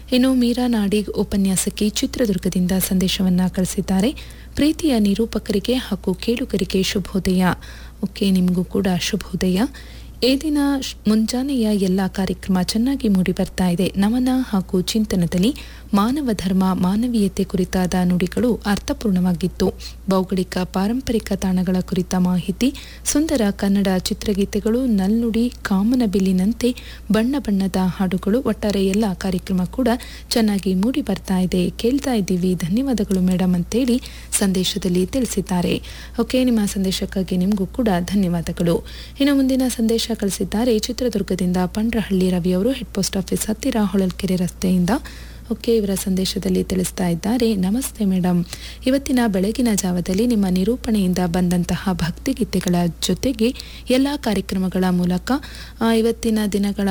ಇನ್ನು ಮೀರಾ ನಾಡಿಗ್ ಉಪನ್ಯಾಸಕಿ ಚಿತ್ರದುರ್ಗದಿಂದ ಸಂದೇಶವನ್ನ ಕಳಿಸಿದ್ದಾರೆ ಪ್ರೀತಿಯ ನಿರೂಪಕರಿಗೆ ಹಾಗೂ ಕೇಳುಗರಿಗೆ ಶುಭೋದಯ ಓಕೆ ನಿಮಗೂ ಕೂಡ ಶುಭೋದಯ ಈ ದಿನ ಶ್- ಮುಂಜಾನೆಯ ಎಲ್ಲ ಕಾರ್ಯಕ್ರಮ ಚೆನ್ನಾಗಿ ಮೂಡಿ ಬರ್ತಾ ಇದೆ ನಮನ ಹಾಗೂ ಚಿಂತನದಲ್ಲಿ ಮಾನವ ಧರ್ಮ ಮಾನವೀಯತೆ ಕುರಿತಾದ ನುಡಿಗಳು ಅರ್ಥಪೂರ್ಣವಾಗಿತ್ತು ಭೌಗೋಳಿಕ ಪಾರಂಪರಿಕ ತಾಣಗಳ ಕುರಿತ ಮಾಹಿತಿ ಸುಂದರ ಕನ್ನಡ ಚಿತ್ರಗೀತೆಗಳು ನಲ್ನುಡಿ ಕಾಮನಬಿಲ್ಲಿನಂತೆ ಬಣ್ಣ ಬಣ್ಣದ ಹಾಡುಗಳು ಒಟ್ಟಾರೆ ಎಲ್ಲ ಕಾರ್ಯಕ್ರಮ ಕೂಡ ಚೆನ್ನಾಗಿ ಮೂಡಿ ಬರ್ತಾ ಇದೆ ಕೇಳ್ತಾ ಇದ್ದೀವಿ ಧನ್ಯವಾದಗಳು ಮೇಡಮ್ ಅಂತೇಳಿ ಸಂದೇಶದಲ್ಲಿ ತಿಳಿಸಿದ್ದಾರೆ ಓಕೆ ನಿಮ್ಮ ಸಂದೇಶಕ್ಕಾಗಿ ನಿಮಗೂ ಕೂಡ ಧನ್ಯವಾದಗಳು ಇನ್ನು ಮುಂದಿನ ಸಂದೇಶ ಕಳಿಸಿದ್ದಾರೆ ಚಿತ್ರದುರ್ಗದಿಂದ ಪಂಡ್ರಹಳ್ಳಿ ರವಿ ಅವರು ಹೆಡ್ ಪೋಸ್ಟ್ ಆಫೀಸ್ ಹತ್ತಿರ ಹೊಳಲ್ಕೆರೆ ರಸ್ತೆಯಿಂದ ಓಕೆ ಇವರ ಸಂದೇಶದಲ್ಲಿ ತಿಳಿಸ್ತಾ ಇದ್ದಾರೆ ನಮಸ್ತೆ ಮೇಡಮ್ ಇವತ್ತಿನ ಬೆಳಗಿನ ಜಾವದಲ್ಲಿ ನಿಮ್ಮ ನಿರೂಪಣೆಯಿಂದ ಬಂದಂತಹ ಭಕ್ತಿಗೀತೆಗಳ ಜೊತೆಗೆ ಎಲ್ಲ ಕಾರ್ಯಕ್ರಮಗಳ ಮೂಲಕ ಆ, ಇವತ್ತಿನ ದಿನಗಳ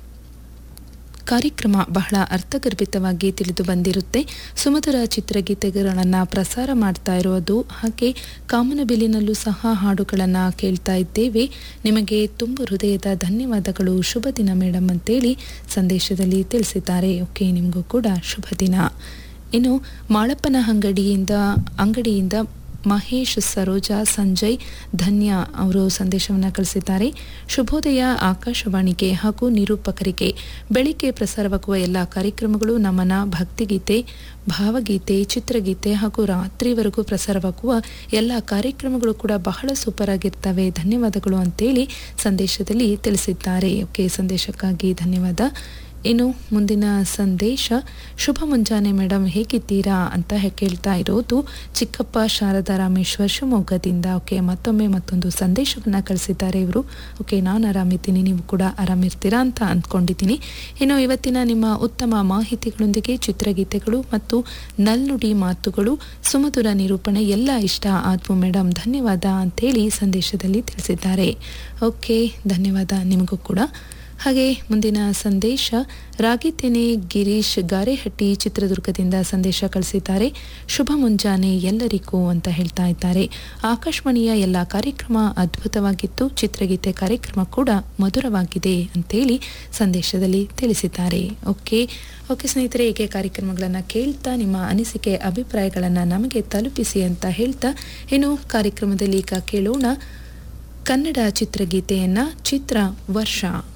ಕಾರ್ಯಕ್ರಮ ಬಹಳ ಅರ್ಥಗರ್ಭಿತವಾಗಿ ತಿಳಿದು ಬಂದಿರುತ್ತೆ ಸುಮಧುರ ಚಿತ್ರಗೀತೆಗಳನ್ನು ಪ್ರಸಾರ ಮಾಡ್ತಾ ಇರೋದು ಹಾಗೆ ಕಾಮನಬಿಲ್ಲಿನಲ್ಲೂ ಸಹ ಹಾಡುಗಳನ್ನು ಕೇಳ್ತಾ ಇದ್ದೇವೆ ನಿಮಗೆ ತುಂಬ ಹೃದಯದ ಧನ್ಯವಾದಗಳು ಶುಭ ದಿನ ಮೇಡಮ್ ಅಂತೇಳಿ ಸಂದೇಶದಲ್ಲಿ ತಿಳಿಸಿದ್ದಾರೆ ಓಕೆ ನಿಮಗೂ ಕೂಡ ಶುಭ ದಿನ ಇನ್ನು ಮಾಳಪ್ಪನ ಅಂಗಡಿಯಿಂದ ಅಂಗಡಿಯಿಂದ ಮಹೇಶ್ ಸರೋಜಾ ಸಂಜಯ್ ಧನ್ಯ ಅವರು ಸಂದೇಶವನ್ನು ಕಳಿಸಿದ್ದಾರೆ ಶುಭೋದಯ ಆಕಾಶವಾಣಿಗೆ ಹಾಗೂ ನಿರೂಪಕರಿಗೆ ಬೆಳಿಗ್ಗೆ ಪ್ರಸಾರವಾಗುವ ಎಲ್ಲ ಕಾರ್ಯಕ್ರಮಗಳು ನಮನ ಭಕ್ತಿಗೀತೆ ಭಾವಗೀತೆ ಚಿತ್ರಗೀತೆ ಹಾಗೂ ರಾತ್ರಿವರೆಗೂ ಪ್ರಸಾರವಾಗುವ ಎಲ್ಲ ಕಾರ್ಯಕ್ರಮಗಳು ಕೂಡ ಬಹಳ ಸೂಪರ್ ಆಗಿರ್ತವೆ ಧನ್ಯವಾದಗಳು ಅಂತೇಳಿ ಸಂದೇಶದಲ್ಲಿ ತಿಳಿಸಿದ್ದಾರೆ ಓಕೆ ಸಂದೇಶಕ್ಕಾಗಿ ಧನ್ಯವಾದ ಇನ್ನು ಮುಂದಿನ ಸಂದೇಶ ಶುಭ ಮುಂಜಾನೆ ಮೇಡಮ್ ಹೇಗಿದ್ದೀರಾ ಅಂತ ಹೆ- ಕೇಳ್ತಾ ಇರೋದು ಚಿಕ್ಕಪ್ಪ ಶಾರದಾ ರಾಮೇಶ್ವರ್ ಶಿವಮೊಗ್ಗದಿಂದ ಓಕೆ ಮತ್ತೊಮ್ಮೆ ಮತ್ತೊಂದು ಸಂದೇಶವನ್ನು ಕಳಿಸಿದ್ದಾರೆ ಇವರು ಓಕೆ ನಾನು ಆರಾಮಿದ್ದೀನಿ ನೀವು ಕೂಡ ಆರಾಮಿರ್ತೀರಾ ಅಂತ ಅಂದ್ಕೊಂಡಿದ್ದೀನಿ ಇನ್ನು ಇವತ್ತಿನ ನಿಮ್ಮ ಉತ್ತಮ ಮಾಹಿತಿಗಳೊಂದಿಗೆ ಚಿತ್ರಗೀತೆಗಳು ಮತ್ತು ನಲ್ನುಡಿ ಮಾತುಗಳು ಸುಮಧುರ ನಿರೂಪಣೆ ಎಲ್ಲ ಇಷ್ಟ ಆದ್ವು ಮೇಡಮ್ ಧನ್ಯವಾದ ಅಂತೇಳಿ ಸಂದೇಶದಲ್ಲಿ ತಿಳಿಸಿದ್ದಾರೆ ಓಕೆ ಧನ್ಯವಾದ ನಿಮಗೂ ಕೂಡ ಹಾಗೆ ಮುಂದಿನ ಸಂದೇಶ ರಾಗಿತೇನೆ ಗಿರೀಶ್ ಗಾರೆಹಟ್ಟಿ ಚಿತ್ರದುರ್ಗದಿಂದ ಸಂದೇಶ ಕಳಿಸಿದ್ದಾರೆ ಶುಭ ಮುಂಜಾನೆ ಎಲ್ಲರಿಗೂ ಅಂತ ಹೇಳ್ತಾ ಇದ್ದಾರೆ ಆಕಾಶವಾಣಿಯ ಎಲ್ಲ ಕಾರ್ಯಕ್ರಮ ಅದ್ಭುತವಾಗಿತ್ತು ಚಿತ್ರಗೀತೆ ಕಾರ್ಯಕ್ರಮ ಕೂಡ ಮಧುರವಾಗಿದೆ ಅಂತೇಳಿ ಸಂದೇಶದಲ್ಲಿ ತಿಳಿಸಿದ್ದಾರೆ ಓಕೆ ಓಕೆ ಸ್ನೇಹಿತರೆ ಹೀಗೆ ಕಾರ್ಯಕ್ರಮಗಳನ್ನು ಕೇಳ್ತಾ ನಿಮ್ಮ ಅನಿಸಿಕೆ ಅಭಿಪ್ರಾಯಗಳನ್ನು ನಮಗೆ ತಲುಪಿಸಿ ಅಂತ ಹೇಳ್ತಾ ಇನ್ನು ಕಾರ್ಯಕ್ರಮದಲ್ಲಿ ಈಗ ಕೇಳೋಣ ಕನ್ನಡ ಚಿತ್ರಗೀತೆಯನ್ನ ಚಿತ್ರ ವರ್ಷ